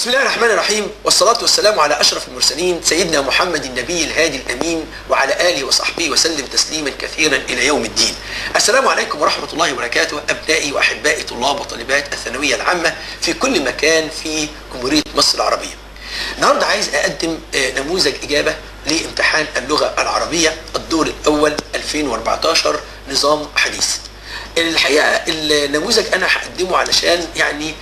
بسم الله الرحمن الرحيم والصلاة والسلام على أشرف المرسلين سيدنا محمد النبي الهادي الأمين وعلى آله وصحبه وسلم تسليما كثيرا إلى يوم الدين السلام عليكم ورحمة الله وبركاته أبنائي وأحبائي طلاب وطالبات الثانوية العامة في كل مكان في جمهورية مصر العربية النهاردة عايز أقدم نموذج إجابة لامتحان اللغة العربية الدور الأول 2014 نظام حديث الحقيقه النموذج انا هقدمه علشان يعني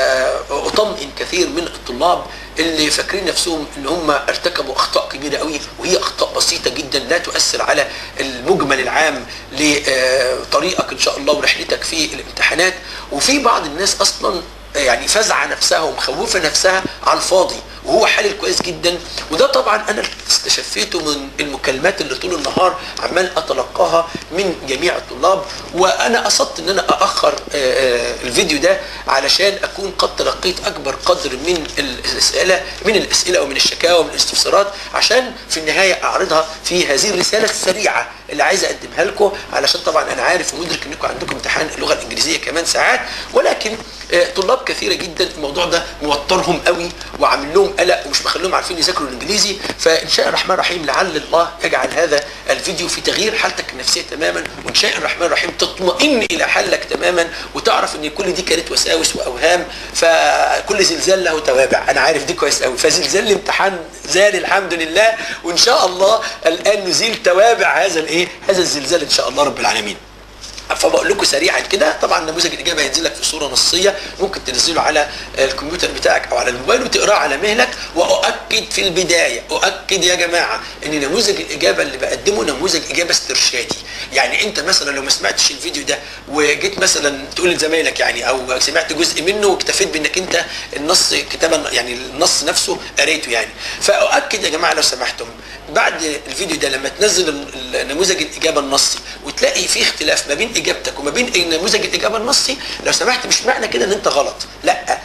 اطمئن كثير من الطلاب اللي فاكرين نفسهم ان هم ارتكبوا اخطاء كبيره قوي وهي اخطاء بسيطه جدا لا تؤثر على المجمل العام لطريقك ان شاء الله ورحلتك في الامتحانات وفي بعض الناس اصلا يعني فزعه نفسها ومخوفه نفسها على الفاضي وهو حلل كويس جدا وده طبعا انا استشفيته من المكالمات اللي طول النهار عمال اتلقاها من جميع الطلاب وانا قصدت ان انا ااخر الفيديو ده علشان اكون قد تلقيت اكبر قدر من الاسئله من الاسئله ومن الشكاوى ومن الاستفسارات عشان في النهايه اعرضها في هذه الرساله السريعه اللي عايز اقدمها لكم علشان طبعا انا عارف ومدرك انكم عندكم امتحان اللغه الانجليزيه كمان ساعات ولكن طلاب كثيره جدا الموضوع ده موترهم قوي وعامل لهم قلق ومش مخليهم عارفين يذاكروا الانجليزي فان شاء الرحمن الرحيم لعل الله يجعل هذا الفيديو في تغيير حالتك النفسيه تماما وان شاء الرحمن الرحيم تطمئن الى حلك تماما وتعرف ان كل دي كانت وساوس واوهام فكل زلزال له توابع انا عارف دي كويس قوي فزلزال الامتحان زال الحمد لله وان شاء الله الان نزيل توابع هذا الايه هذا الزلزال ان شاء الله رب العالمين فبقول لكم سريعا كده طبعا نموذج الاجابه هينزل لك في صوره نصيه ممكن تنزله على الكمبيوتر بتاعك او على الموبايل وتقراه على مهلك واؤكد في البدايه اؤكد يا جماعه ان نموذج الاجابه اللي بقدمه نموذج اجابه استرشادي يعني انت مثلا لو ما سمعتش الفيديو ده وجيت مثلا تقول لزمايلك يعني او سمعت جزء منه واكتفيت بانك انت النص كتابا يعني النص نفسه قريته يعني فاؤكد يا جماعه لو سمحتم بعد الفيديو ده لما تنزل نموذج الاجابه النصي وتلاقي في اختلاف ما بين اجابتك وما بين نموذج الاجابه النصي لو سمحت مش معنى كده ان انت غلط لا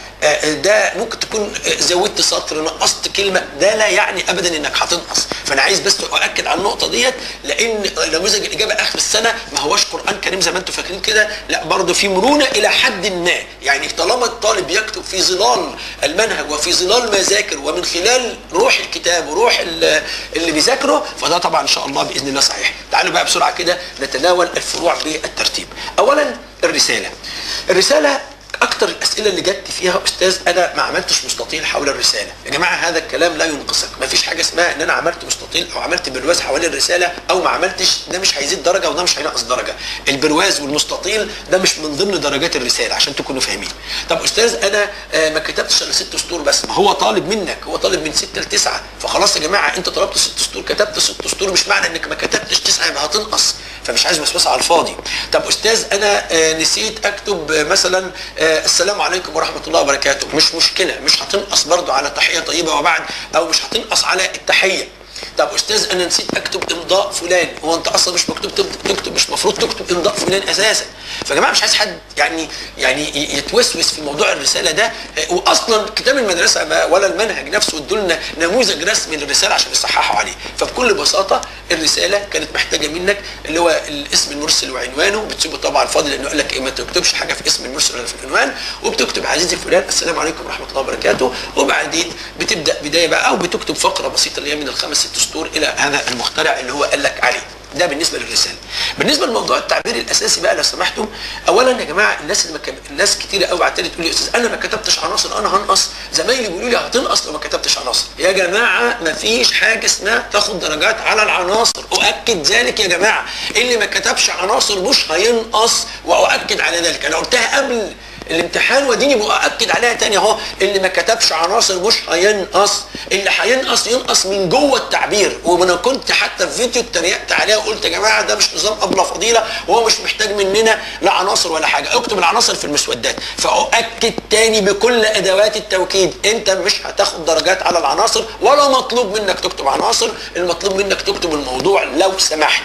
ده ممكن تكون زودت سطر نقصت كلمه ده لا يعني ابدا انك هتنقص فانا عايز بس اؤكد على النقطه ديت لان نموذج الاجابه اخر السنه ما هوش قران كريم زي ما انتم فاكرين كده لا برضه في مرونه الى حد ما يعني طالما الطالب يكتب في ظلال المنهج وفي ظلال ما ذاكر ومن خلال روح الكتاب وروح اللي بيذاكره فده طبعا ان شاء الله باذن الله صحيح تعالوا بقى بسرعه كده نتناول الفروع بالترتيب اولا الرساله الرساله اكتر الاسئله اللي جت فيها استاذ انا ما عملتش مستطيل حول الرساله يا جماعه هذا الكلام لا ينقصك ما فيش حاجه اسمها ان انا عملت مستطيل او عملت برواز حوالين الرساله او ما عملتش ده مش هيزيد درجه وده مش هينقص درجه البرواز والمستطيل ده مش من ضمن درجات الرساله عشان تكونوا فاهمين طب استاذ انا ما كتبتش الا ست سطور بس ما هو طالب منك هو طالب من ستة لتسعة فخلاص يا جماعه انت طلبت ست سطور كتبت ست سطور مش معنى انك ما كتبتش تسعة يبقى هتنقص فمش عايز وسوسه على الفاضي طب استاذ انا نسيت اكتب مثلا السلام عليكم ورحمه الله وبركاته مش مشكله مش هتنقص برضو على تحيه طيبه وبعد او مش هتنقص على التحيه طب استاذ انا نسيت اكتب امضاء فلان هو انت اصلا مش مكتوب تكتب مش المفروض تكتب امضاء فلان اساسا فيا جماعه مش عايز حد يعني يعني يتوسوس في موضوع الرساله ده واصلا كتاب المدرسه ولا المنهج نفسه ادوا لنا نموذج رسمي للرساله عشان يصححوا عليه فبكل بساطه الرساله كانت محتاجه منك اللي هو الاسم المرسل وعنوانه بتسيبه طبعا فاضي لانه قال لك ايه ما تكتبش حاجه في اسم المرسل ولا في العنوان وبتكتب عزيزي فلان السلام عليكم ورحمه الله وبركاته وبعدين بتبدا بدايه بقى او بتكتب فقره بسيطه اللي هي من الخمس ست سطور الى هذا المخترع اللي هو قال لك عليه ده بالنسبه للرساله بالنسبه لموضوع التعبير الاساسي بقى لو سمحتم اولا يا جماعه الناس اللي مكب... الناس كتير قوي بعتلي تقول لي يا استاذ انا ما كتبتش عناصر انا هنقص زمايلي بيقولوا لي هتنقص لو ما كتبتش عناصر يا جماعه ما فيش حاجه اسمها تاخد درجات على العناصر اؤكد ذلك يا جماعه اللي ما كتبش عناصر مش هينقص واؤكد على ذلك انا قلتها قبل الامتحان واديني بأكد عليها تاني اهو اللي ما كتبش عناصر مش هينقص اللي هينقص ينقص من جوه التعبير وانا كنت حتى في فيديو اتريقت عليها وقلت يا جماعه ده مش نظام ابله فضيله وهو مش محتاج مننا لا عناصر ولا حاجه اكتب العناصر في المسودات فاؤكد تاني بكل ادوات التوكيد انت مش هتاخد درجات على العناصر ولا مطلوب منك تكتب عناصر المطلوب منك تكتب الموضوع لو سمحت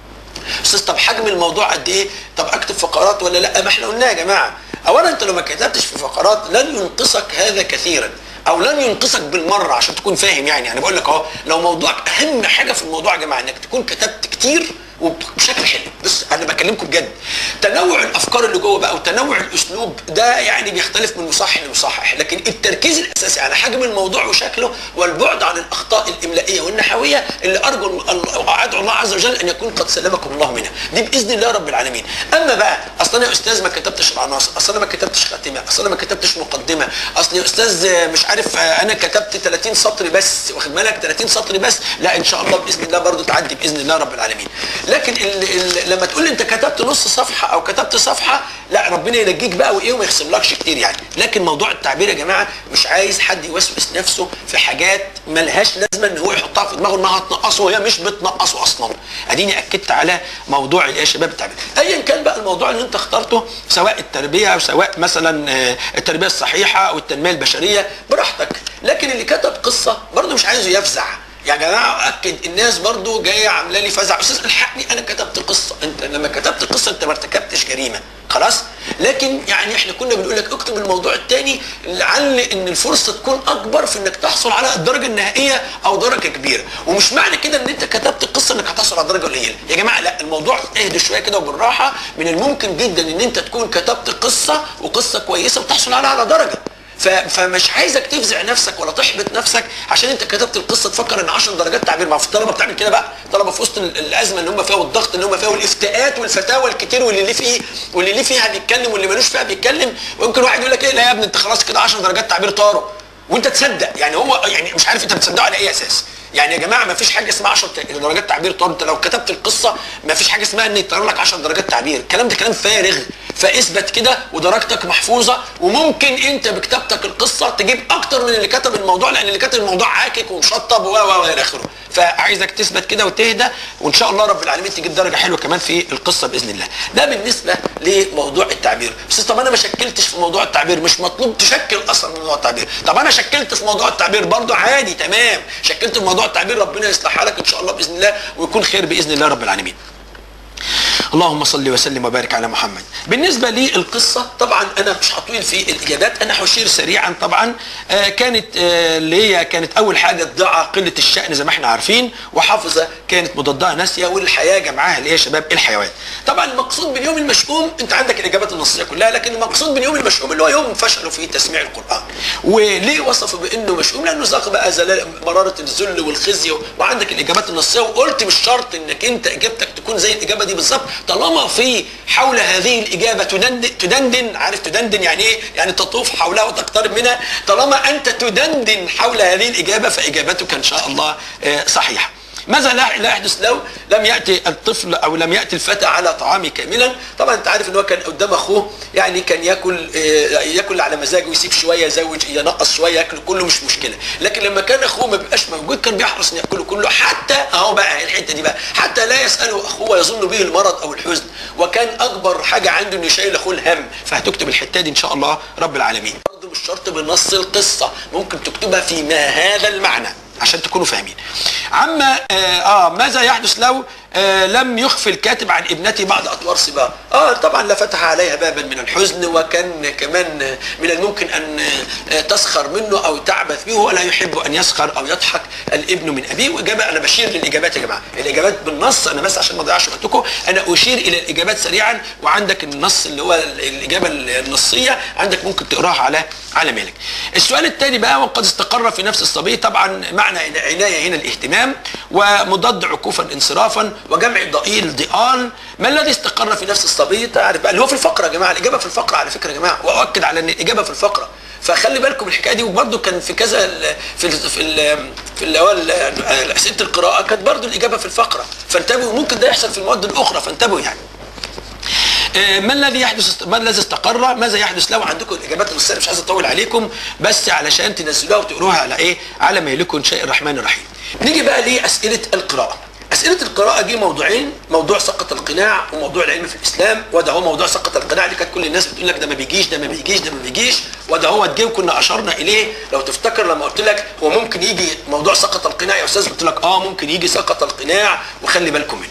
استاذ طب حجم الموضوع قد ايه طب اكتب فقرات ولا لا ما احنا قلنا يا جماعه اولا انت لو ما كتبتش في فقرات لن ينقصك هذا كثيرا او لن ينقصك بالمره عشان تكون فاهم يعني انا بقول لك اهو لو موضوعك اهم حاجه في الموضوع يا جماعه انك تكون كتبت كتير وبشكل حلو بص انا بكلمكم بجد تنوع الافكار اللي جوه بقى وتنوع الاسلوب ده يعني بيختلف من مصحح لمصحح لكن التركيز الاساسي على حجم الموضوع وشكله والبعد عن الاخطاء الاملائيه والنحويه اللي ارجو ادعو الله عز وجل ان يكون قد سلمكم الله منها دي باذن الله رب العالمين اما بقى اصل انا يا استاذ ما كتبتش العناصر اصل انا ما كتبتش خاتمه اصل انا ما كتبتش مقدمه اصل يا استاذ مش عارف انا كتبت 30 سطر بس واخد بالك 30 سطر بس لا ان شاء الله باذن الله برضو تعدي باذن الله رب العالمين لكن ال ال لما تقول لي انت كتبت نص صفحه او كتبت صفحه لا ربنا ينجيك بقى وايه وما يخصملكش كتير يعني لكن موضوع التعبير يا جماعه مش عايز حد يوسوس نفسه في حاجات ملهاش لازمه ان هو يحطها في دماغه انها تنقصه وهي مش بتنقصه اصلا اديني اكدت على موضوع ايه يا شباب التعبير ايا كان بقى الموضوع اللي انت اخترته سواء التربيه او سواء مثلا التربيه الصحيحه او التنميه البشريه براحتك لكن اللي كتب قصه برضه مش عايزه يفزع يا جماعه اكد الناس برضو جايه عامله لي فزع استاذ الحقني انا كتبت قصه انت لما كتبت قصه انت ما ارتكبتش جريمه خلاص لكن يعني احنا كنا بنقول لك اكتب الموضوع الثاني لعل ان الفرصه تكون اكبر في انك تحصل على الدرجه النهائيه او درجه كبيره ومش معنى كده ان انت كتبت القصه انك هتحصل على درجه قليله يا جماعه لا الموضوع اهدى شويه كده وبالراحه من الممكن جدا ان انت تكون كتبت قصه وقصه كويسه وتحصل عليها على درجه فمش عايزك تفزع نفسك ولا تحبط نفسك عشان انت كتبت القصه تفكر ان 10 درجات تعبير ما في الطلبه بتعمل كده بقى الطلبه في وسط الازمه اللي هم فيها والضغط اللي هم فيها والافتاءات والفتاوى الكتير واللي ليه فيه واللي ليه فيها بيتكلم واللي ملوش فيها بيتكلم ويمكن واحد يقول لك ايه لا يا ابني انت خلاص كده 10 درجات تعبير طاروا وانت تصدق يعني هو يعني مش عارف انت بتصدقه على اي اساس يعني يا جماعه ما فيش حاجه اسمها 10 درجات تعبير طار انت لو كتبت القصه ما فيش حاجه اسمها ان يطير لك 10 درجات تعبير الكلام ده كلام فارغ فاثبت كده ودرجتك محفوظه وممكن انت بكتابتك القصه تجيب اكتر من اللي كتب الموضوع لان اللي كتب الموضوع عاكك ومشطب و و الى اخره فعايزك تثبت كده وتهدى وان شاء الله رب العالمين تجيب درجه حلوه كمان في القصه باذن الله ده بالنسبه لموضوع التعبير بس طب انا ما شكلتش في موضوع التعبير مش مطلوب تشكل اصلا في موضوع التعبير طب انا شكلت في موضوع التعبير برضه عادي تمام شكلت في موضوع التعبير ربنا يصلح حالك ان شاء الله باذن الله ويكون خير باذن الله رب العالمين اللهم صل وسلم وبارك على محمد بالنسبه للقصه طبعا انا مش هطويل في الاجابات انا هشير سريعا طبعا آه كانت آه اللي هي كانت اول حاجه الضاعه قله الشان زي ما احنا عارفين وحافظه كانت مضادها ناسيه والحياه جمعها اللي هي شباب الحيوان طبعا المقصود باليوم المشؤوم انت عندك الاجابات النصيه كلها لكن المقصود باليوم المشؤوم اللي هو يوم فشلوا في تسميع القران وليه وصفوا بانه مشؤوم لانه ذاق بقى زلال مراره الذل والخزي وعندك الاجابات النصيه وقلت مش شرط انك انت اجابتك تكون زي الاجابه دي بالظبط طالما في حول هذه الإجابة تدندن, تدندن عارف تدندن يعني إيه؟ يعني تطوف حولها وتقترب منها طالما أنت تدندن حول هذه الإجابة فإجابتك إن شاء الله صحيحة ماذا لا يحدث لو لم ياتي الطفل او لم ياتي الفتى على طعامه كاملا طبعا انت عارف ان هو كان قدام اخوه يعني كان ياكل ياكل على مزاجه ويسيب شويه يزوج ينقص شويه ياكل كله مش مشكله لكن لما كان اخوه ما بيبقاش موجود كان بيحرص ان ياكله كله حتى اهو بقى الحته دي بقى حتى لا يساله اخوه يظن به المرض او الحزن وكان اكبر حاجه عنده انه يشيل اخوه الهم فهتكتب الحته دي ان شاء الله رب العالمين برضه مش شرط بنص القصه ممكن تكتبها في ما هذا المعنى عشان تكونوا فاهمين عما آه, اه ماذا يحدث لو آه لم يخفي الكاتب عن ابنته بعد اطوار صباه اه طبعا لفتح عليها بابا من الحزن وكان كمان من الممكن ان آه تسخر منه او تعبث به ولا يحب ان يسخر او يضحك الابن من ابيه واجابه انا بشير للاجابات يا جماعه الاجابات بالنص انا بس عشان ما اضيعش وقتكم انا اشير الى الاجابات سريعا وعندك النص اللي هو الاجابه النصيه عندك ممكن تقراها على على مالك السؤال الثاني بقى وقد استقر في نفس الصبي طبعا معنى عنايه هنا الاهتمام ومضاد عكوفا انصرافا وجمع ضئيل ضئال ما الذي استقر في نفس الصبي تعرف بقى اللي هو في الفقره يا جماعه الاجابه في الفقره على فكره يا جماعه واؤكد على ان الاجابه في الفقره فخلي بالكم الحكايه دي وبرده كان في كذا في ال في ال في اللي هو اسئله القراءه كانت برده الاجابه في الفقره فانتبهوا ممكن ده يحصل في المواد الاخرى فانتبهوا يعني ما الذي يحدث ما الذي استقر ماذا يحدث لو عندكم الاجابات النصيه مش عايز اطول عليكم بس علشان تنزلوها وتقروها على ايه على ما يلكم شيء الرحمن الرحيم نيجي بقى لاسئله القراءه اسئله القراءه دي موضوعين موضوع سقط القناع وموضوع العلم في الاسلام وده هو موضوع سقط القناع اللي كانت كل الناس بتقول لك ده ما بيجيش ده ما بيجيش ده ما بيجيش وده هو جه وكنا اشرنا اليه لو تفتكر لما قلت لك هو ممكن يجي موضوع سقط القناع يا استاذ قلت لك اه ممكن يجي سقط القناع وخلي بالكم منه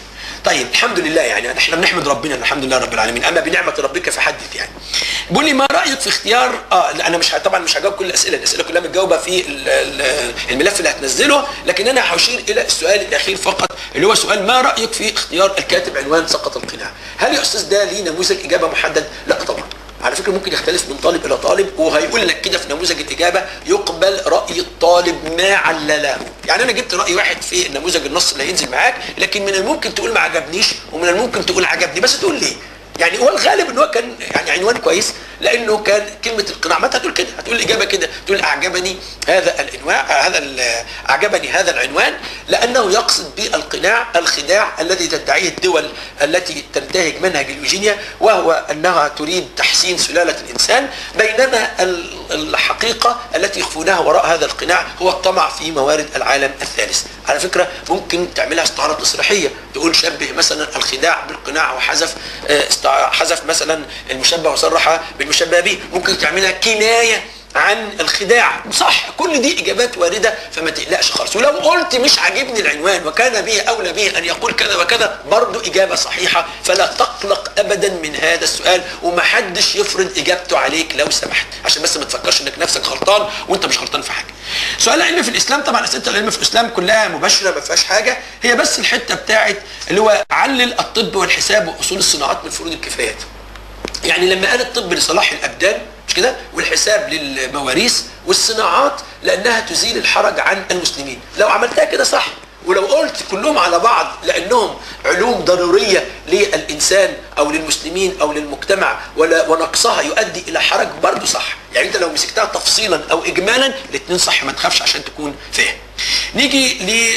طيب الحمد لله يعني احنا بنحمد ربنا الحمد لله رب العالمين اما بنعمه ربك فحدث يعني بيقول لي ما رايك في اختيار اه لا انا مش ه- طبعا مش هجاوب كل الاسئله الاسئله كلها متجاوبه في ال- ال- الملف اللي هتنزله لكن انا هشير الى السؤال الاخير فقط اللي هو سؤال ما رايك في اختيار الكاتب عنوان سقط القناع هل يا استاذ ده ليه نموذج اجابه محدد لا طبعا على فكره ممكن يختلف من طالب الى طالب وهيقول لك كده في نموذج الاجابه يقبل راي الطالب ما علله يعني انا جبت راي واحد في النموذج النص اللي هينزل معاك لكن من الممكن تقول ما عجبنيش ومن الممكن تقول عجبني بس تقول ليه يعني هو الغالب ان هو كان يعني عنوان كويس لانه كان كلمه القناع ما أنت هتقول كده هتقول الاجابه كده تقول اعجبني هذا العنوان هذا ال- اعجبني هذا العنوان لانه يقصد بالقناع الخداع الذي تدعيه الدول التي تنتهج منهج اليوجينيا وهو انها تريد تحسين سلاله الانسان بينما ال- الحقيقه التي يخفونها وراء هذا القناع هو الطمع في موارد العالم الثالث على فكره ممكن تعملها استعاره تصريحيه تقول شبه مثلا الخداع بالقناع وحذف آه، است- حذف مثلا المشبه وصرح بالمشبه به ممكن تعملها كنايه عن الخداع صح كل دي اجابات وارده فما تقلقش خالص ولو قلت مش عاجبني العنوان وكان به اولى به ان يقول كذا وكذا برضو اجابه صحيحه فلا تقلق ابدا من هذا السؤال ومحدش يفرض اجابته عليك لو سمحت عشان بس ما تفكرش انك نفسك غلطان وانت مش غلطان في حاجه سؤال العلم في الاسلام طبعا اسئله العلم في الاسلام كلها مباشره ما فيهاش حاجه هي بس الحته بتاعت اللي هو علل الطب والحساب واصول الصناعات من فروض الكفايات يعني لما قال الطب لصلاح الابدان مش كده والحساب للمواريث والصناعات لانها تزيل الحرج عن المسلمين لو عملتها كده صح ولو قلت كلهم على بعض لانهم علوم ضروريه للانسان او للمسلمين او للمجتمع ولا ونقصها يؤدي الى حرج برضه صح يعني انت لو مسكتها تفصيلا او اجمالا الاثنين صح ما تخافش عشان تكون فاهم نيجي ل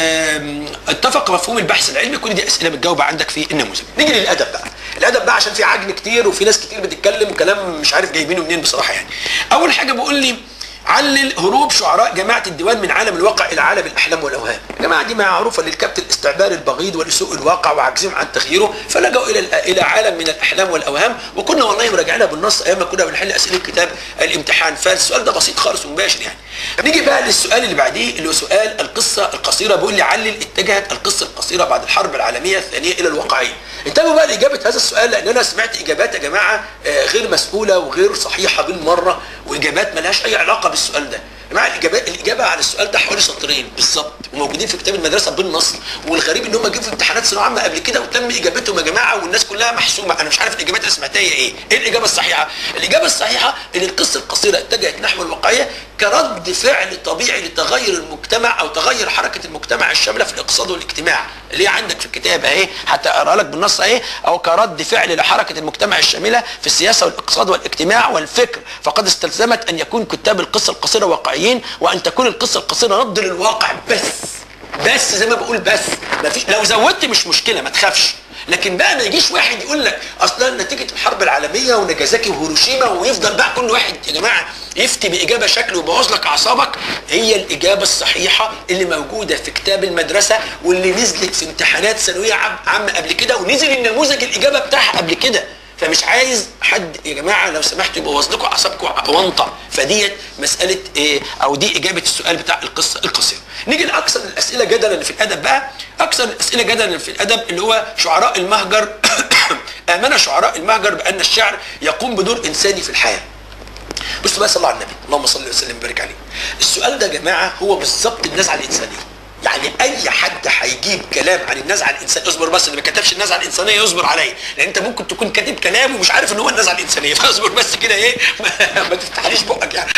آم، اتفق مفهوم البحث العلمي كل دي اسئله متجاوبه عندك في النموذج نيجي للادب بقى الادب بقى عشان في عجن كتير وفي ناس كتير بتتكلم كلام مش عارف جايبينه منين بصراحه يعني اول حاجه بقول لي علل هروب شعراء جماعه الديوان من عالم الواقع الى عالم الاحلام والاوهام يا جماعه دي معروفه للكبت الاستعباري البغيض ولسوء الواقع وعجزهم عن تغييره فلجأوا الى الى عالم من الاحلام والاوهام وكنا والله مراجعينها بالنص ايام ما كنا بنحل اسئله كتاب الامتحان فالسؤال ده بسيط خالص ومباشر يعني نيجي بقى للسؤال اللي بعديه اللي هو سؤال القصه القصيره بيقول لي علل اتجهت القصه القصيره بعد الحرب العالميه الثانيه الى الواقعيه انتبهوا بقى لاجابه هذا السؤال لان انا سمعت اجابات يا جماعه آه، غير مسؤوله وغير صحيحه بالمره واجابات ملهاش اي علاقه بالسؤال ده يا جماعه الاجابه الاجابه على السؤال ده حوالي سطرين بالظبط وموجودين في كتاب المدرسه بالنص والغريب ان هم جابوا في امتحانات ثانويه عامه قبل كده وتم اجابتهم يا جماعه والناس كلها محسومه انا مش عارف الاجابات اللي سمعتها هي ايه ايه الاجابه الصحيحه الاجابه الصحيحه ان القصه القصيره اتجهت نحو الواقعيه كرد فعل طبيعي لتغير المجتمع او تغير حركه المجتمع الشامله في الاقتصاد والاجتماع اللي هي عندك في الكتاب اهي حتى اقرا لك بالنص اهي او كرد فعل لحركه المجتمع الشامله في السياسه والاقتصاد والاجتماع والفكر فقد استلزمت ان يكون كتاب القصه القصيره واقعيين وان تكون القصه القصيره رد للواقع بس بس زي ما بقول بس ما فيش لو زودت مش مشكله ما تخافش لكن بقى ما يجيش واحد يقول لك اصلا نتيجه الحرب العالميه ونجازاكي وهيروشيما ويفضل بقى كل واحد يا جماعه يفتي باجابه شكل ويبوظ لك اعصابك هي الاجابه الصحيحه اللي موجوده في كتاب المدرسه واللي نزلت في امتحانات ثانويه عام- عامه قبل كده ونزل النموذج الاجابه بتاعها قبل كده فمش عايز حد يا جماعه لو سمحتوا يبوظ لكم اعصابكم اونطه فديت مساله إيه او دي اجابه السؤال بتاع القصه القصيره نيجي لاكثر الاسئله جدلا في الادب بقى اكثر الاسئله جدلا في الادب اللي هو شعراء المهجر امن شعراء المهجر بان الشعر يقوم بدور انساني في الحياه بصوا بقى صلوا على النبي اللهم صل وسلم وبارك عليه السؤال ده يا جماعه هو بالظبط النزعه الانسانيه يعني اي حد هيجيب كلام عن النزعه الانسانيه اصبر بس اللي ما كتبش النزعه الانسانيه يصبر عليا لان انت ممكن تكون كاتب كلام ومش عارف ان هو النزعه الانسانيه فاصبر بس كده ايه ما, ما تفتحليش بقك يعني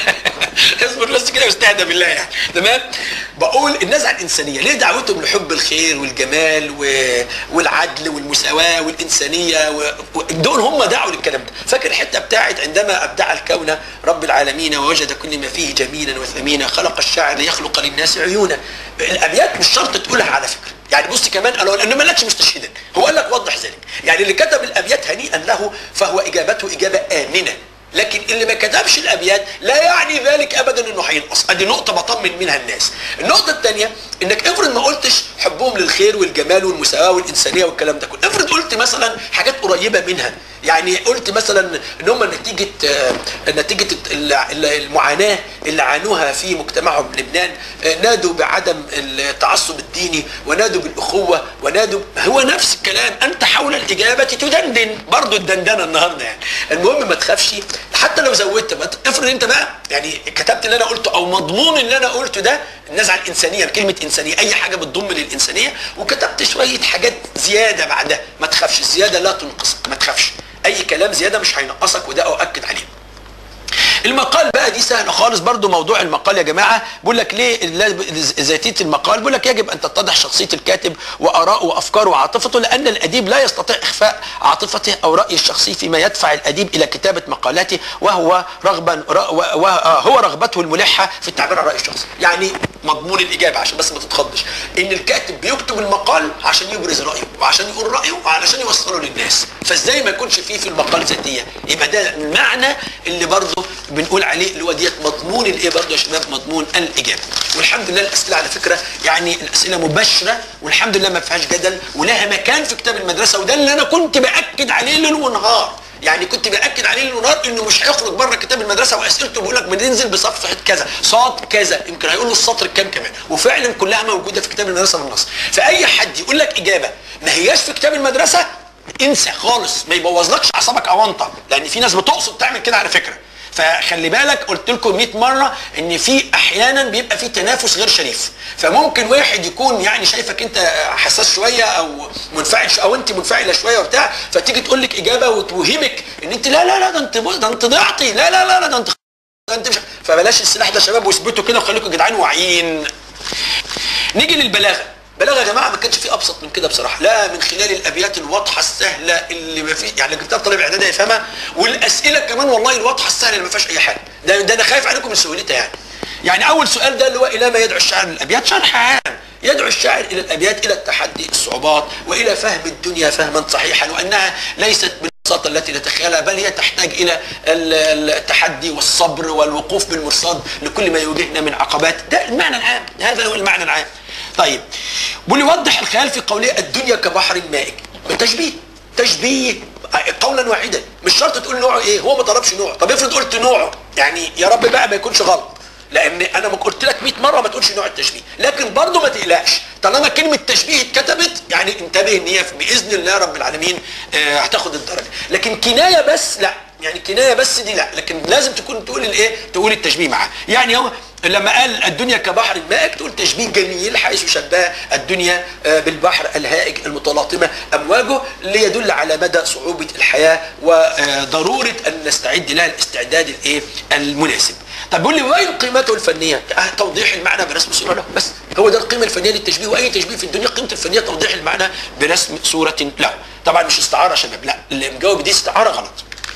اصبر بس كده واستهدى بالله يعني تمام بقول النزعه الانسانيه ليه دعوتهم لحب الخير والجمال و... والعدل والمساواه والانسانيه و... و- دول هم دعوا للكلام ده فاكر الحته بتاعت عندما ابدع الكون رب العالمين ووجد كل ما فيه جميلا وثمينا خلق الشاعر ليخلق للناس عيونا الابيات مش شرط تقولها على فكره يعني بص كمان انا لانه ما قالكش مستشهدا هو قال لك وضح ذلك يعني اللي كتب الابيات هنيئا له فهو اجابته اجابه امنه لكن اللي ما كتبش الابيات لا يعني ذلك ابدا انه هينقص ادي نقطه بطمن منها الناس النقطه الثانيه انك افرض ما قلتش حب وحبهم للخير والجمال والمساواه والانسانيه والكلام ده كله افرض قلت مثلا حاجات قريبه منها يعني قلت مثلا ان هم نتيجه آه، نتيجه ال- ال- المعاناه اللي عانوها في مجتمعهم لبنان آه، نادوا بعدم التعصب الديني ونادوا بالاخوه ونادوا هو نفس الكلام انت حول الاجابه تدندن برضه الدندنه النهارده يعني المهم ما تخافش حتى لو زودت ما ت- افرض انت بقى يعني كتبت اللي انا قلته او مضمون اللي انا قلته ده النزعه الانسانيه كلمه انسانيه اي حاجه بتضم للانسانيه وكتبت شويه حاجات زياده بعدها ما تخافش الزياده لا تنقصك ما تخافش اي كلام زياده مش هينقصك وده اؤكد عليه المقال بقى دي سهله خالص برضو موضوع المقال يا جماعه بيقول لك ليه لا- ذاتيه المقال بيقول لك يجب ان تتضح شخصيه الكاتب واراءه وافكاره وعاطفته لان الاديب لا يستطيع اخفاء عاطفته او رايه الشخصي فيما يدفع الاديب الى كتابه مقالاته وهو رغبا وهو رغبته الملحه في التعبير عن رايه الشخصي يعني مضمون الاجابه عشان بس ما تتخضش ان الكاتب بيكتب المقال عشان يبرز رايه وعشان يقول رايه وعلشان يوصله للناس فازاي ما يكونش فيه في المقال ذاتيه يبقى ده المعنى اللي برضه بنقول عليه اللي هو ديت مضمون الايه برضه يا شباب مضمون الاجابه والحمد لله الاسئله على فكره يعني الاسئله مباشره والحمد لله ما فيهاش جدل ولها مكان في كتاب المدرسه وده اللي انا كنت باكد عليه ليل ونهار يعني كنت باكد عليه ليل ونهار انه مش هيخرج بره كتاب المدرسه واسئلته بيقول لك بننزل بصفحه كذا صاد كذا يمكن هيقول له السطر الكام كمان وفعلا كلها موجوده في كتاب المدرسه بالنص فاي حد يقول لك اجابه ما هياش في كتاب المدرسه انسى خالص ما يبوظلكش اعصابك اونطه لان في ناس بتقصد تعمل كده على فكره فخلي بالك قلت لكم 100 مره ان في احيانا بيبقى في تنافس غير شريف فممكن واحد يكون يعني شايفك انت حساس شويه او منفعل شو- او انت منفعله شويه وبتاع فتيجي تقول لك اجابه وتوهمك ان انت لا لا لا ده انت ده انت ضيعتي لا لا لا لا ده انت ده انت مش فبلاش السلاح ده يا شباب واثبتوا كده وخليكم جدعان واعيين نيجي للبلاغه بلاغه يا جماعه ما كانش في ابسط من كده بصراحه لا من خلال الابيات الواضحه السهله اللي ما في يعني كتاب طالب اعدادي يفهمها والاسئله كمان والله الواضحه السهله اللي ما فيهاش اي حاجه ده, ده انا خايف عليكم من سهولتها يعني يعني اول سؤال ده اللي هو الى ما يدعو الشاعر من الابيات شرح عام يدعو الشاعر الى الابيات الى التحدي الصعوبات والى فهم الدنيا فهما صحيحا وانها ليست بالبساطه التي نتخيلها بل هي تحتاج الى ال- ال- التحدي والصبر والوقوف بالمرصاد لكل ما يواجهنا من عقبات ده المعنى العام هذا هو المعنى العام طيب بيقول يوضح الخيال في قوله الدنيا كبحر مائج تشبيه تشبيه قولا واحدا مش شرط تقول نوعه ايه هو ما طلبش نوع طب افرض قلت نوعه يعني يا رب بقى ما يكونش غلط لان انا ما قلت لك 100 مره ما تقولش نوع التشبيه لكن برضه ما تقلقش طالما كلمه تشبيه اتكتبت يعني انتبه ان هي باذن الله رب العالمين آه، هتاخد الدرجه لكن كنايه بس لا يعني كنايه بس دي لا لكن لازم تكون تقول الايه تقول التشبيه معاه يعني هو لما قال الدنيا كبحر مائج تقول تشبيه جميل حيث شبه الدنيا آه، بالبحر الهائج المتلاطمه امواجه ليدل على مدى صعوبه الحياه وضروره ان نستعد لها الاستعداد الايه المناسب طب بيقول لي وين قيمته الفنيه؟ آه توضيح المعنى برسم صوره له بس هو ده القيمه الفنيه للتشبيه واي تشبيه في الدنيا قيمته الفنيه توضيح المعنى برسم صوره له طبعا مش استعاره يا شباب لا اللي مجاوب دي استعاره غلط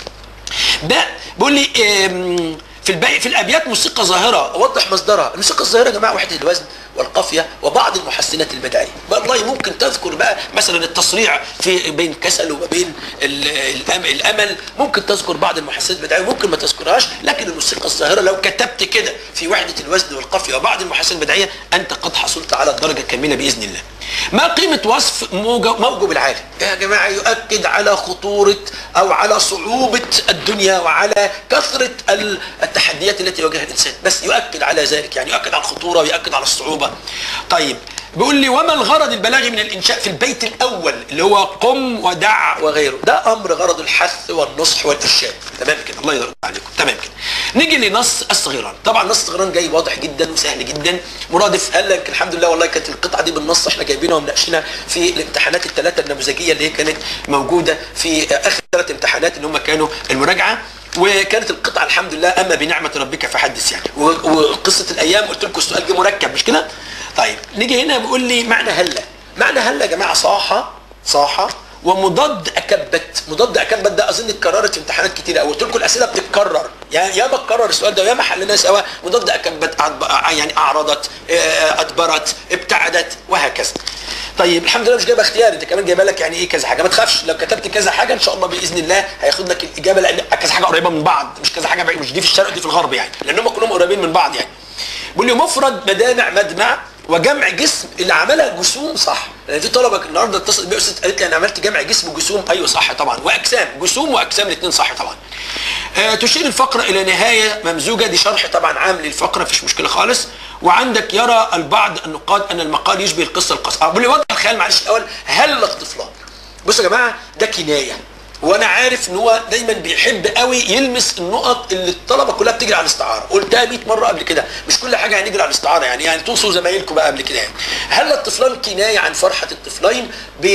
ده بيقول لي آم، في الباقي في الابيات موسيقى ظاهره اوضح مصدرها الموسيقى الظاهره يا جماعه وحده الوزن والقافيه وبعض المحسنات البدعيه والله ممكن تذكر بقى مثلا التصريع في بين كسل وبين ال- الأم- الامل ممكن تذكر بعض المحسنات البدعيه وممكن ما تذكرهاش لكن الموسيقى الظاهره لو كتبت كده في وحده الوزن والقافيه وبعض المحسنات البدعيه انت قد حصلت على الدرجه الكامله باذن الله ما قيمه وصف موجب, موجب العالم يا جماعه يؤكد على خطوره او على صعوبه الدنيا وعلى كثره ال- التحديات التي يواجهها الانسان بس يؤكد على ذلك يعني يؤكد على الخطوره ويؤكد على الصعوبه طيب بيقول لي وما الغرض البلاغي من الانشاء في البيت الاول اللي هو قم ودع وغيره ده امر غرض الحث والنصح والارشاد تمام كده الله يرضى عليكم تمام كده نيجي لنص الصغيران طبعا نص الصغيران جاي واضح جدا وسهل جدا مرادف قال لك الحمد لله والله كانت القطعه دي بالنص احنا جايبينها ومناقشينها في الامتحانات الثلاثه النموذجيه اللي هي كانت موجوده في اخر ثلاث امتحانات اللي هم كانوا المراجعه وكانت القطعه الحمد لله اما بنعمه ربك فحدث يعني و- وقصه الايام قلت لكم السؤال جه مركب مش كده؟ طيب نيجي هنا بيقول لي معنى هلا معنى هلا يا جماعه صاحه صاحه ومضاد اكبت مضاد اكبت ده اظن اتكررت في امتحانات كتير قوي قلت لكم الاسئله بتتكرر يا يا ما اتكرر السؤال ده ويا ما حليناه سوا مضاد اكبت أعض- يعني اعرضت آه، ادبرت ابتعدت وهكذا طيب الحمد لله مش جايبه اختياري انت كمان جايبه لك يعني ايه كذا حاجه ما تخافش لو كتبت كذا حاجه ان شاء الله باذن الله هياخد لك الاجابه لان كذا حاجه قريبه من بعض مش كذا حاجه بعيد مش دي في الشرق ودي في الغرب يعني لان هم كلهم قريبين من بعض يعني بيقول لي مفرد مدامع مدمع وجمع جسم اللي عملها جسوم صح لان في طلبه النهارده اتصلت بيا استاذ قالت لي انا عملت جمع جسم جسوم ايوه صح طبعا واجسام جسوم واجسام الاثنين صح طبعا آه تشير الفقره الى نهايه ممزوجه دي شرح طبعا عام للفقره مفيش مشكله خالص وعندك يرى البعض النقاد ان المقال يشبه القصه القصيره بقول لي وضع الخيال معلش الاول هل طفلان بصوا يا جماعه ده كنايه وانا عارف ان هو دايما بيحب قوي يلمس النقط اللي الطلبه كلها بتجري على الاستعاره قلتها 100 مره قبل كده مش كل حاجه هنجري على الاستعاره يعني يعني توصوا زمايلكم بقى قبل كده يعني هل الطفلان كنايه عن فرحه الطفلين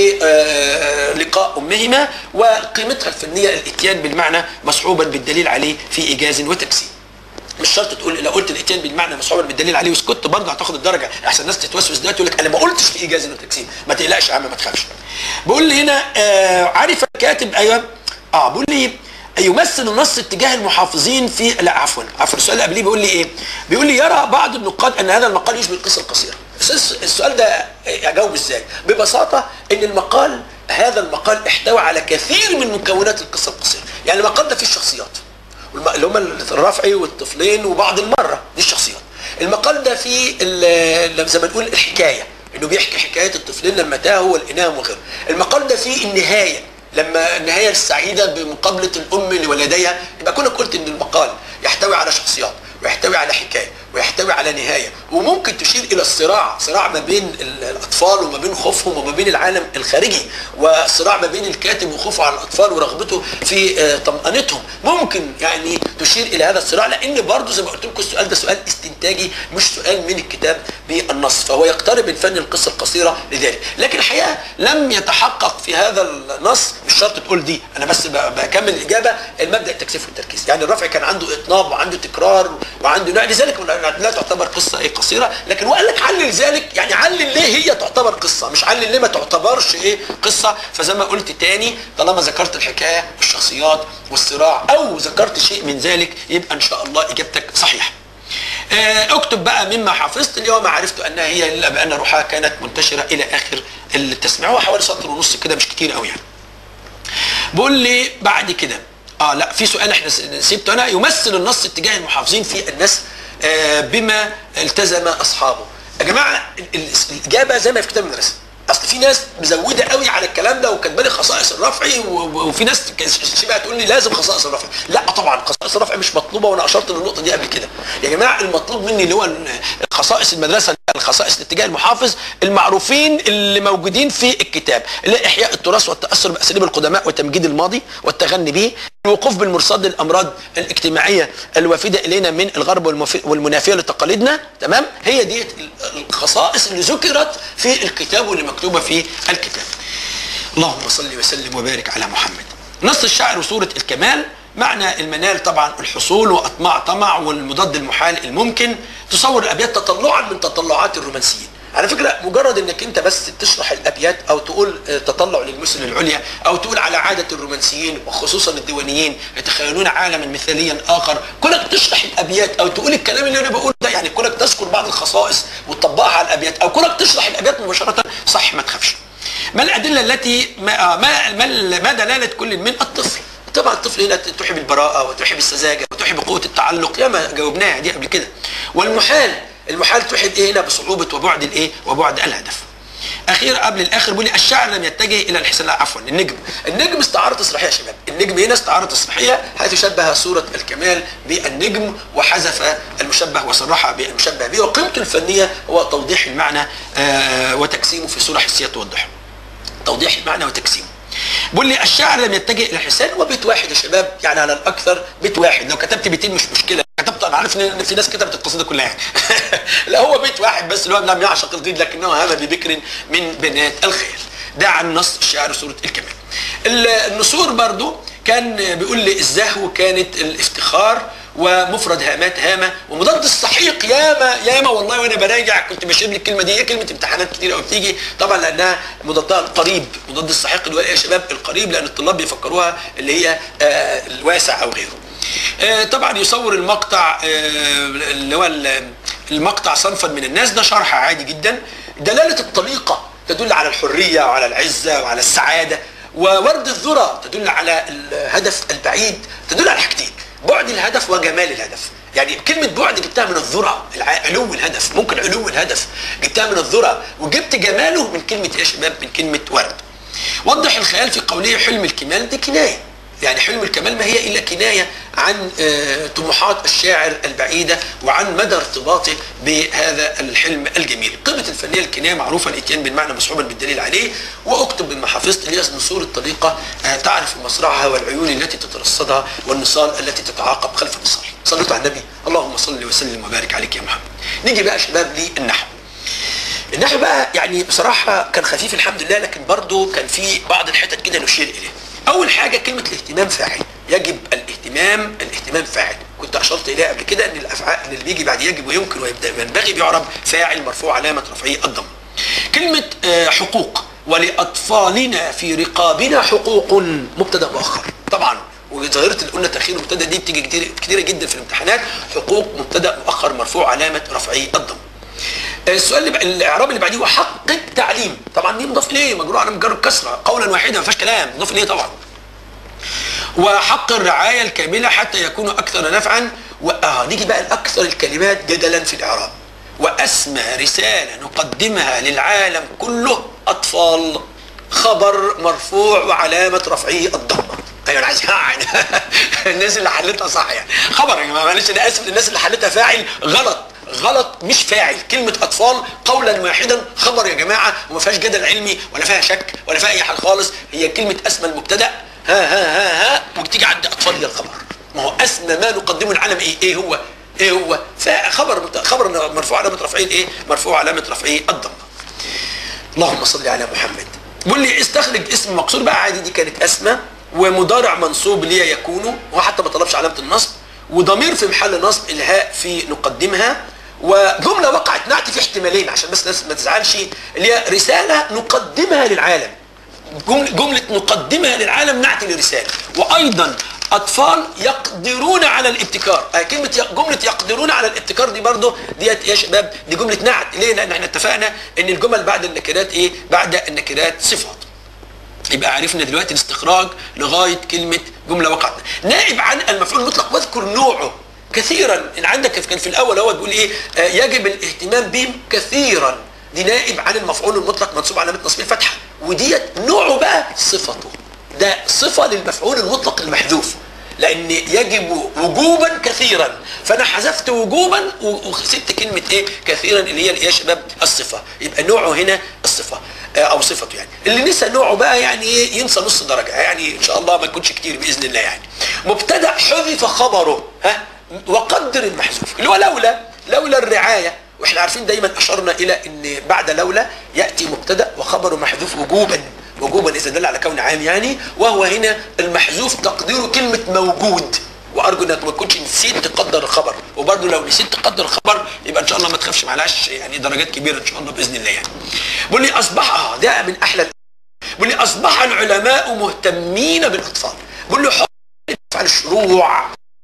بلقاء امهما وقيمتها الفنيه الاتيان بالمعنى مصحوبا بالدليل عليه في ايجاز وتجسيم مش شرط تقول لو قلت الاتيان بالمعنى مصحوبا بالدليل عليه وسكت برضه هتاخد الدرجه احسن الناس تتوسوس دلوقتي يقول لك انا ما قلتش في ايجاز وتجسيم ما تقلقش يا عم ما تخافش بقول لي هنا آه عارف الكاتب ايوه اه بقول لي يمثل النص اتجاه المحافظين في لا عفوا عفوا السؤال اللي قبليه بيقول لي ايه؟ بيقول لي يرى بعض النقاد ان هذا المقال يشبه القصه القصيره. السؤال ده اجاوب ازاي؟ ببساطه ان المقال هذا المقال احتوى على كثير من مكونات القصه القصيره، يعني المقال ده فيه الشخصيات اللي هم الرافعي والطفلين وبعض المره دي الشخصيات. المقال ده فيه زي ما نقول الحكايه انه بيحكي حكايه الطفلين لما تاهوا والانام وغيره. المقال ده فيه النهايه لما النهايه السعيده بمقابله الام لولديها يبقى كونك قلت ان المقال يحتوي على شخصيات ويحتوي على حكايه ويحتوي على نهايه وممكن تشير الى الصراع صراع ما بين الاطفال وما بين خوفهم وما بين العالم الخارجي وصراع ما بين الكاتب وخوفه على الاطفال ورغبته في طمانتهم ممكن يعني تشير الى هذا الصراع لان برضه زي ما قلت لكم السؤال ده سؤال استنتاجي مش سؤال من الكتاب بالنص فهو يقترب من فن القصه القصيره لذلك لكن الحقيقه لم يتحقق في هذا النص مش شرط تقول دي انا بس بكمل الاجابه المبدا التكثيف والتركيز يعني الرفع كان عنده اطناب وعنده تكرار وعنده نوع لذلك لا تعتبر قصه ايه قصيره لكن هو قال لك علل ذلك يعني علل ليه هي تعتبر قصه مش علل ليه ما تعتبرش ايه قصه فزي ما قلت تاني طالما ذكرت الحكايه والشخصيات والصراع او ذكرت شيء من ذلك يبقى ان شاء الله اجابتك صحيحه اكتب بقى مما حفظت اليوم عرفت انها هي الا بان روحها كانت منتشره الى اخر التسميع هو حوالي سطر ونص كده مش كتير قوي يعني بقول لي بعد كده اه لا في سؤال احنا سيبته انا يمثل النص اتجاه المحافظين في الناس آه بما التزم اصحابه يا جماعه الاجابه زي ما في كتاب المدرسه اصل في ناس مزوده قوي على الكلام ده وكاتبه لي خصائص الرفعي وفي ناس شبه تقول لي لازم خصائص الرفعي لا طبعا خصائص الرفعي مش مطلوبه وانا اشرت للنقطه دي قبل كده يا جماعه المطلوب مني اللي هو خصائص المدرسه الخصائص الاتجاه المحافظ المعروفين اللي موجودين في الكتاب اللي احياء التراث والتاثر باساليب القدماء وتمجيد الماضي والتغني به الوقوف بالمرصاد للامراض الاجتماعيه الوافده الينا من الغرب والمنافيه لتقاليدنا تمام هي دي الخصائص اللي ذكرت في الكتاب واللي مكتوبه في الكتاب اللهم صل وسلم وبارك على محمد نص الشعر وصوره الكمال معنى المنال طبعا الحصول واطماع طمع والمضاد المحال الممكن تصور الابيات تطلعا من تطلعات الرومانسيين على فكره مجرد انك انت بس تشرح الابيات او تقول تطلع للمثل العليا او تقول على عاده الرومانسيين وخصوصا الديوانيين يتخيلون عالما مثاليا اخر كونك تشرح الابيات او تقول الكلام اللي انا بقوله ده يعني كونك تذكر بعض الخصائص وتطبقها على الابيات او كونك تشرح الابيات مباشره صح ما تخافش ما الادله التي ما ما ما, ما دلاله كل من الطفل طبعا الطفل هنا تحب البراءة وتحب السذاجة وتحب قوة التعلق ياما جاوبناها دي قبل كده والمحال المحال تحب ايه هنا بصعوبة وبعد الايه وبعد الهدف اخير قبل الاخر بيقول لي الشعر لم يتجه الى الحسن لا عفوا النجم النجم استعاره تصريحيه يا شباب النجم هنا استعاره تصريحيه حيث شبه صوره الكمال بالنجم وحذف المشبه وصرح بالمشبه به وقيمته الفنيه هو توضيح المعنى وتجسيمه في صوره حسيه توضحه توضيح المعنى وتجسيمه بيقول لي الشعر لم يتجه الى الحسان وبيت واحد يا شباب يعني على الاكثر بيت واحد لو كتبت بيتين مش مشكله كتبت انا عارف ان في ناس كتبت القصيده كلها يعني لا هو بيت واحد بس اللي هو لم يعشق الغيد لكنه هذا ببكر من بنات الخيل ده عن نص الشعر سوره الكمال النسور برضو كان بيقول لي الزهو كانت الافتخار ومفرد هامات هامه ومضاد الصحيح ياما ياما والله وانا براجع كنت بشير الكلمه دي هي كلمه امتحانات كتير قوي بتيجي طبعا لانها مضادها القريب مضاد الصحيح اللي هو يا شباب القريب لان الطلاب بيفكروها اللي هي آه الواسع او غيره. آه طبعا يصور المقطع آه اللي هو المقطع صنفا من الناس ده شرح عادي جدا دلاله الطليقه تدل على الحريه وعلى العزه وعلى السعاده وورد الذره تدل على الهدف البعيد تدل على حاجتين بعد الهدف وجمال الهدف يعني كلمة بعد جبتها من الذرة علو الهدف ممكن علو الهدف جبتها من الذره وجبت جماله من كلمه ايه يا شباب من كلمه ورد وضح الخيال في قوله حلم الكمال دي كنايه يعني حلم الكمال ما هي الا كنايه عن آه، طموحات الشاعر البعيده وعن مدى ارتباطه بهذا الحلم الجميل. قيمه الفنيه الكنايه معروفه الاتيان بالمعنى مصحوبا بالدليل عليه واكتب بما حفظت الياس نصور الطريقه آه، تعرف مصرعها والعيون التي تترصدها والنصال التي تتعاقب خلف النصال. صليت على النبي اللهم صل وسلم وبارك عليك يا محمد. نيجي بقى يا شباب للنحو. النحو بقى يعني بصراحه كان خفيف الحمد لله لكن برضه كان في بعض الحتت كده نشير اليها. اول حاجه كلمه الاهتمام فاعل يجب الاهتمام الاهتمام فاعل كنت اشرت اليها قبل كده ان الافعال ان اللي بيجي بعد يجب ويمكن ويبدا وينبغي بيعرب فاعل مرفوع علامه رفعه الضم كلمه آه، حقوق ولاطفالنا في رقابنا حقوق مبتدا مؤخر طبعا وظاهره اللي قلنا تاخير المبتدا دي بتيجي كتير كتيره جدا في الامتحانات حقوق مبتدا مؤخر مرفوع علامه رفعه الضم السؤال اللي بقى الاعراب اللي بعديه هو حق التعليم طبعا دي مضاف ليه مجرور على مجرد كسره قولا واحدا ما فيهاش كلام مضاف ليه طبعا وحق الرعايه الكامله حتى يكونوا اكثر نفعا واه نيجي بقى لاكثر الكلمات جدلا في الاعراب واسمى رساله نقدمها للعالم كله اطفال خبر مرفوع وعلامه رفعه الضمه ايوه انا عايز يعني الناس اللي حلتها صح يعني خبر يا جماعه معلش انا اسف للناس اللي حلتها فاعل غلط غلط مش فاعل كلمة أطفال قولا واحدا خبر يا جماعة وما فيهاش جدل علمي ولا فيها شك ولا فيها أي حاجة خالص هي كلمة أسمى المبتدأ ها ها ها ها وتيجي عند أطفال هي الخبر ما هو أسمى ما نقدمه للعالم إيه إيه هو إيه هو فخبر خبر مرفوع علامة رفعه إيه مرفوع علامة رفعه الضمة اللهم صل على محمد بيقول لي استخرج اسم مقصور بقى عادي دي كانت أسمى ومضارع منصوب ليه يكون وحتى ما طلبش علامة النصب وضمير في محل نصب الهاء في نقدمها وجمله وقعت نعت في احتمالين عشان بس الناس ما تزعلش اللي هي رساله نقدمها للعالم جمله, جملة نقدمها للعالم نعت لرساله وايضا اطفال يقدرون على الابتكار آه كلمه ي- جمله يقدرون على الابتكار دي برضه ديت يا شباب دي جمله نعت ليه لان احنا اتفقنا ان الجمل بعد النكرات ايه بعد النكرات صفات يبقى عرفنا دلوقتي الاستخراج لغايه كلمه جمله وقعت نائب عن المفعول المطلق واذكر نوعه كثيرا ان عندك كان في الاول هو بيقول ايه آه يجب الاهتمام بهم كثيرا دي نائب عن المفعول المطلق منصوب علامه نصب الفتحه وديت نوعه بقى صفته ده صفه للمفعول المطلق المحذوف لان يجب وجوبا كثيرا فانا حذفت وجوبا وسبت كلمه ايه كثيرا اللي هي يا شباب الصفه يبقى نوعه هنا الصفه آه، او صفته يعني اللي نسى نوعه بقى يعني ايه ينسى نص درجه يعني ان شاء الله ما يكونش كتير باذن الله يعني مبتدا حذف خبره ها وقدر المحذوف اللي هو لولا لولا الرعايه واحنا عارفين دايما اشرنا الى ان بعد لولا ياتي مبتدا وخبر محذوف وجوبا وجوبا اذا دل على كون عام يعني وهو هنا المحذوف تقديره كلمه موجود وارجو انك ما تكونش نسيت تقدر الخبر وبرضه لو نسيت تقدر الخبر يبقى ان شاء الله ما تخافش معلش يعني درجات كبيره ان شاء الله باذن الله يعني بيقول لي اصبح اه ده من احلى بيقول لي اصبح العلماء مهتمين بالاطفال بيقول له على الشروع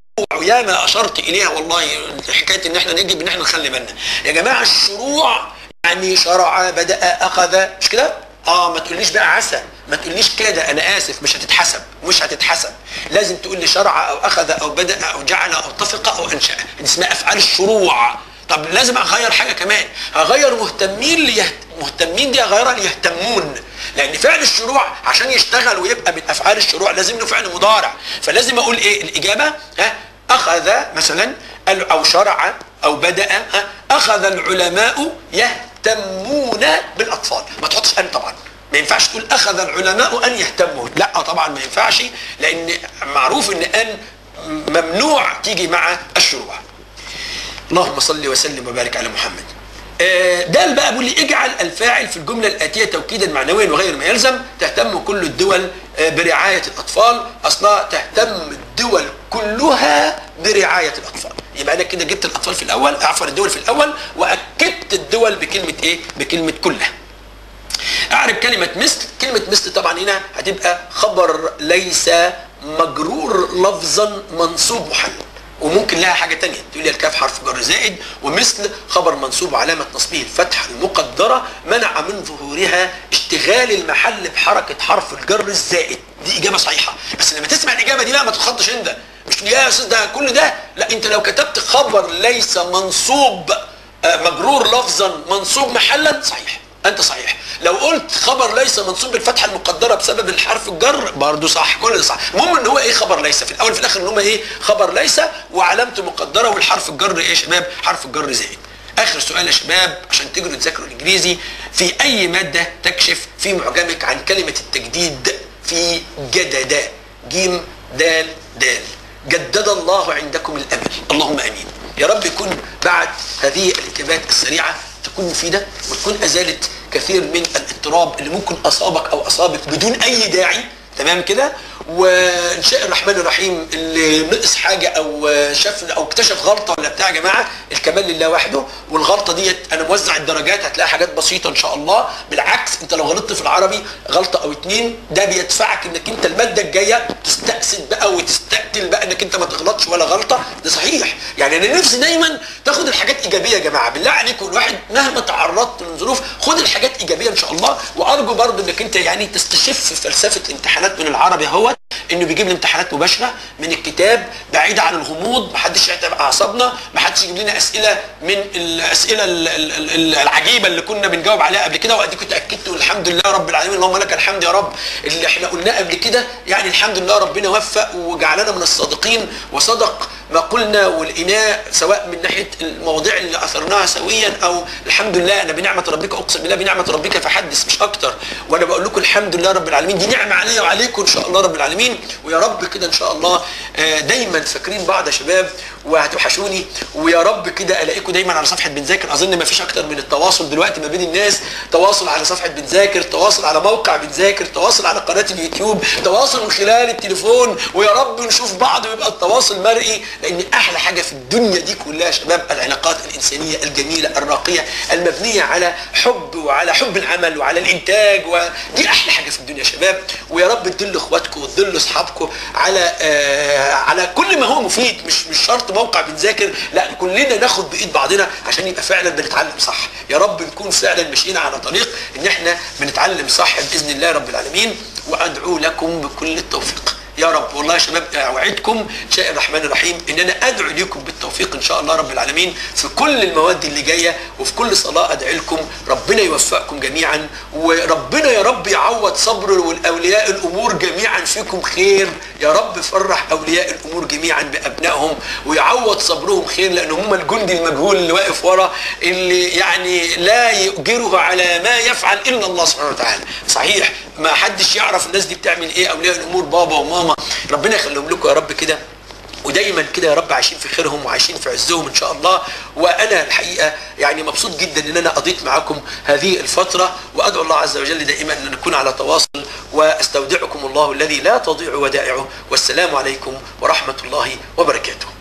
يا ما اشرت اليها والله حكايه ان احنا نجب ان احنا نخلي بالنا يا جماعه الشروع يعني شرع بدا اخذ مش كده اه ما تقوليش بقى عسى ما تقوليش كده انا اسف مش هتتحسب مش هتتحسب لازم تقول لي شرع او اخذ او بدا او جعل او اتفق او انشا دي اسمها افعال الشروع طب لازم اغير حاجه كمان هغير مهتمين ليهت... مهتمين دي اغيرها ليهتمون لان فعل الشروع عشان يشتغل ويبقى من افعال الشروع لازم له فعل مضارع فلازم اقول ايه الاجابه ها اخذ مثلا او شرع او بدا ها اخذ العلماء يهتمون بالاطفال ما تحطش ان طبعا ما ينفعش تقول اخذ العلماء ان يهتموا لا طبعا ما ينفعش لان معروف ان ان ممنوع تيجي مع الشروع اللهم صل وسلم وبارك على محمد ده بقى بيقول لي اجعل الفاعل في الجمله الاتيه توكيدا معنويا وغير ما يلزم تهتم كل الدول برعايه الاطفال اصلا تهتم الدول كلها برعايه الاطفال يبقى انا كده جبت الاطفال في الاول عفوا الدول في الاول واكدت الدول بكلمه ايه بكلمه كلها اعرف كلمه مثل كلمه مثل طبعا هنا هتبقى خبر ليس مجرور لفظا منصوب محل وممكن لها حاجة تانية تقول لي الكاف حرف جر زائد ومثل خبر منصوب علامة نصبه الفتحة المقدرة منع من ظهورها اشتغال المحل بحركة حرف الجر الزائد دي إجابة صحيحة بس لما تسمع الإجابة دي بقى ما تتخضش أنت مش يا أستاذ ده كل ده لا أنت لو كتبت خبر ليس منصوب آه، مجرور لفظا منصوب محلا صحيح انت صحيح لو قلت خبر ليس منصوب بالفتحه المقدره بسبب الحرف الجر برضه صح كل ده صح المهم ان هو ايه خبر ليس في الاول في الاخر ان هو ايه خبر ليس وعلامته مقدره والحرف الجر ايه يا شباب حرف الجر زائد اخر سؤال يا شباب عشان تجروا تذاكروا الانجليزي في اي ماده تكشف في معجمك عن كلمه التجديد في جدد جيم دال دال جدد الله عندكم الامل اللهم امين يا رب يكون بعد هذه الاجابات السريعه تكون مفيده وتكون ازالت كثير من الاضطراب اللي ممكن اصابك او اصابك بدون اي داعي تمام كده وان شاء الرحمن الرحيم اللي نقص حاجه او شاف او اكتشف غلطه ولا بتاع يا جماعه الكمال لله وحده والغلطه ديت انا موزع الدرجات هتلاقي حاجات بسيطه ان شاء الله بالعكس انت لو غلطت في العربي غلطه او اتنين ده بيدفعك انك انت الماده الجايه تستأسد بقى وتستقتل بقى انك انت ما تغلطش ولا غلطه ده صحيح يعني انا نفسي دايما تاخد الحاجات ايجابيه يا جماعه بالله عليكم الواحد مهما تعرضت من ظروف خد الحاجات ايجابيه ان شاء الله وارجو برضو انك انت يعني تستشف فلسفه الامتحانات من العربي اهوت انه بيجيب لي امتحانات مباشره من الكتاب بعيده عن الغموض ما حدش يتعب اعصابنا ما حدش يجيب لنا اسئله من الاسئله ال- ال- ال- العجيبه اللي كنا بنجاوب عليها قبل كده واديكم اتاكدتوا الحمد لله رب العالمين اللهم لك الحمد يا رب اللي احنا قلناه قبل كده يعني الحمد لله ربنا وفق وجعلنا من الصادقين وصدق ما قلنا والإناء سواء من ناحية المواضيع اللي أثرناها سويا أو الحمد لله أنا بنعمة ربك أقسم بالله بنعمة ربك فحدث مش أكتر وأنا بقول لكم الحمد لله رب العالمين دي نعمة عليا وعليكم إن شاء الله رب العالمين ويا رب كده إن شاء الله آه، دايما فاكرين بعض يا شباب وهتوحشوني ويا رب كده ألاقيكم دايما على صفحة بنذاكر أظن ما فيش أكتر من التواصل دلوقتي ما بين الناس تواصل على صفحة بنذاكر تواصل على موقع بنذاكر تواصل على قناة اليوتيوب تواصل من خلال التليفون ويا رب نشوف بعض ويبقى التواصل مرئي لان احلى حاجه في الدنيا دي كلها يا شباب العلاقات الانسانيه الجميله الراقيه المبنيه على حب وعلى حب العمل وعلى الانتاج ودي احلى حاجه في الدنيا يا شباب ويا رب تدلوا اخواتكم وتدلوا اصحابكم على آه على كل ما هو مفيد مش مش شرط موقع بنذاكر لا كلنا ناخد بايد بعضنا عشان يبقى فعلا بنتعلم صح يا رب نكون فعلا ماشيين على طريق ان احنا بنتعلم صح باذن الله رب العالمين وادعو لكم بكل التوفيق يا رب والله يا شباب اوعدكم ان شاء الرحمن الرحيم ان انا ادعو لكم بالتوفيق ان شاء الله رب العالمين في كل المواد اللي جايه وفي كل صلاه ادعي لكم ربنا يوفقكم جميعا وربنا يا رب يعوض صبر والاولياء الامور جميعا فيكم خير يا رب فرح اولياء الامور جميعا بابنائهم ويعوض صبرهم خير لان هم الجندي المجهول اللي واقف ورا اللي يعني لا يؤجره على ما يفعل الا الله سبحانه وتعالى صحيح ما حدش يعرف الناس دي بتعمل ايه اولياء الامور بابا وماما ربنا يخليهم لكم يا رب كده ودايما كده يا رب عايشين في خيرهم وعايشين في عزهم ان شاء الله وانا الحقيقه يعني مبسوط جدا ان انا قضيت معاكم هذه الفتره وادعو الله عز وجل دائما ان نكون على تواصل واستودعكم الله الذي لا تضيع ودائعه والسلام عليكم ورحمه الله وبركاته